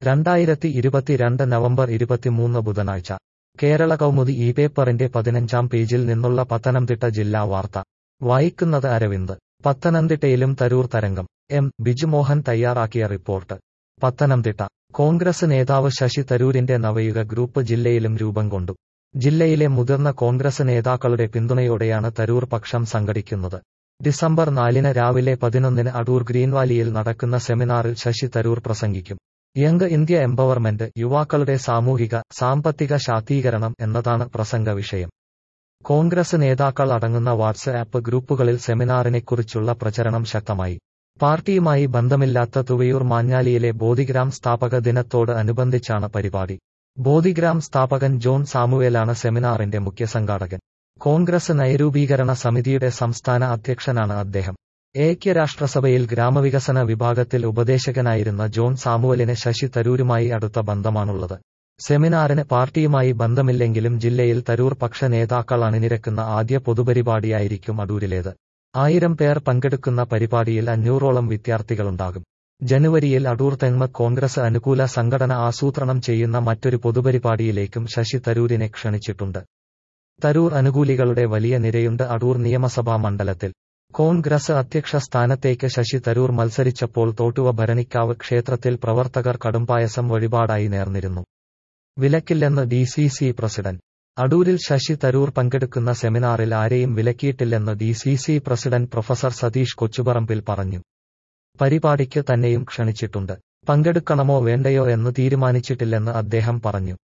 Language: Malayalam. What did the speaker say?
രണ്ടായിരത്തി ഇരുപത്തിരണ്ട് നവംബർ ഇരുപത്തിമൂന്ന് ബുധനാഴ്ച കേരള കൗമുദി ഈ പേപ്പറിന്റെ പതിനഞ്ചാം പേജിൽ നിന്നുള്ള പത്തനംതിട്ട ജില്ലാ വാർത്ത വായിക്കുന്നത് അരവിന്ദ് പത്തനംതിട്ടയിലും തരൂർ തരംഗം എം ബിജുമോഹൻ തയ്യാറാക്കിയ റിപ്പോർട്ട് പത്തനംതിട്ട കോൺഗ്രസ് നേതാവ് ശശി തരൂരിന്റെ നവയുഗ ഗ്രൂപ്പ് ജില്ലയിലും രൂപം കൊണ്ടു ജില്ലയിലെ മുതിർന്ന കോൺഗ്രസ് നേതാക്കളുടെ പിന്തുണയോടെയാണ് തരൂർ പക്ഷം സംഘടിക്കുന്നത് ഡിസംബർ നാലിന് രാവിലെ പതിനൊന്നിന് അടൂർ ഗ്രീൻവാലിയിൽ നടക്കുന്ന സെമിനാറിൽ ശശി തരൂർ പ്രസംഗിക്കും യങ് ഇന്ത്യ എംപവർമെന്റ് യുവാക്കളുടെ സാമൂഹിക സാമ്പത്തിക ശാക്തീകരണം എന്നതാണ് പ്രസംഗ വിഷയം കോൺഗ്രസ് നേതാക്കൾ അടങ്ങുന്ന വാട്സ്ആപ്പ് ഗ്രൂപ്പുകളിൽ സെമിനാറിനെക്കുറിച്ചുള്ള പ്രചരണം ശക്തമായി പാർട്ടിയുമായി ബന്ധമില്ലാത്ത തുവയൂർ മാഞ്ഞാലിയിലെ ബോധിഗ്രാം സ്ഥാപക ദിനത്തോട് അനുബന്ധിച്ചാണ് പരിപാടി ബോധിഗ്രാം സ്ഥാപകൻ ജോൺ സാമുവേലാണ് സെമിനാറിന്റെ മുഖ്യ സംഘാടകൻ കോൺഗ്രസ് നയരൂപീകരണ സമിതിയുടെ സംസ്ഥാന അധ്യക്ഷനാണ് അദ്ദേഹം ഐക്യരാഷ്ട്രസഭയിൽ ഗ്രാമവികസന വിഭാഗത്തിൽ ഉപദേശകനായിരുന്ന ജോൺ സാമുവലിന് ശശി തരൂരുമായി അടുത്ത ബന്ധമാണുള്ളത് സെമിനാറിന് പാർട്ടിയുമായി ബന്ധമില്ലെങ്കിലും ജില്ലയിൽ തരൂർ പക്ഷ നേതാക്കൾ അണിനിരക്കുന്ന ആദ്യ പൊതുപരിപാടിയായിരിക്കും അടൂരിലേത് ആയിരം പേർ പങ്കെടുക്കുന്ന പരിപാടിയിൽ അഞ്ഞൂറോളം വിദ്യാർത്ഥികളുണ്ടാകും ജനുവരിയിൽ അടൂർ തെങ്ങ് കോൺഗ്രസ് അനുകൂല സംഘടന ആസൂത്രണം ചെയ്യുന്ന മറ്റൊരു പൊതുപരിപാടിയിലേക്കും ശശി തരൂരിനെ ക്ഷണിച്ചിട്ടുണ്ട് തരൂർ അനുകൂലികളുടെ വലിയ നിരയുണ്ട് അടൂർ നിയമസഭാ മണ്ഡലത്തിൽ കോൺഗ്രസ് അധ്യക്ഷ സ്ഥാനത്തേക്ക് ശശി തരൂർ മത്സരിച്ചപ്പോൾ തോട്ടുവ ഭരണിക്കാവ് ക്ഷേത്രത്തിൽ പ്രവർത്തകർ കടുംപായസം വഴിപാടായി നേർന്നിരുന്നു വിലക്കില്ലെന്ന് ഡി സി സി പ്രസിഡന്റ് അടൂരിൽ ശശി തരൂർ പങ്കെടുക്കുന്ന സെമിനാറിൽ ആരെയും വിലക്കിയിട്ടില്ലെന്ന് D C C president professor Satheesh Kochuparambil പറഞ്ഞു പരിപാടിക്ക് തന്നെയും ക്ഷണിച്ചിട്ടുണ്ട് പങ്കെടുക്കണമോ വേണ്ടയോ എന്ന് തീരുമാനിച്ചിട്ടില്ലെന്ന് അദ്ദേഹം പറഞ്ഞു